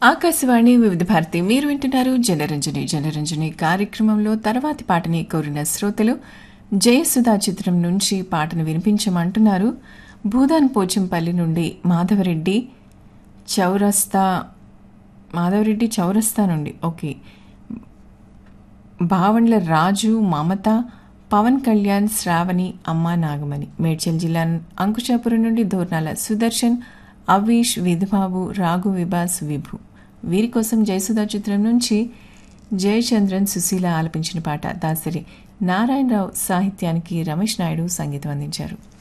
ఆకాశవాణి వివిధ భారతి మీరు వింటున్నారు జనరంజని జనరంజని కార్యక్రమంలో తర్వాతి పాటని కోరిన శ్రోతలు జయసుధా చిత్రం నుంచి పాటను వినిపించమంటున్నారు భూదాన్ పోచంపల్లి నుండి మాధవరెడ్డి చౌరస్తా మాధవరెడ్డి చౌరస్తా నుండి ఓకే బావండ్ల రాజు మమత పవన్ కళ్యాణ్ శ్రావణి అమ్మ నాగమణి మేడ్చల్ జిల్లా అంకుశాపురం నుండి దోర్నాల సుదర్శన్ అవీష్ విధుబాబు రాఘు విభాస్ విభు వీరి కోసం జయసుధా చిత్రం నుంచి జయచంద్రన్ సుశీల ఆలపించిన పాట దాసరి నారాయణరావు సాహిత్యానికి రమేష్ నాయుడు సంగీతం అందించారు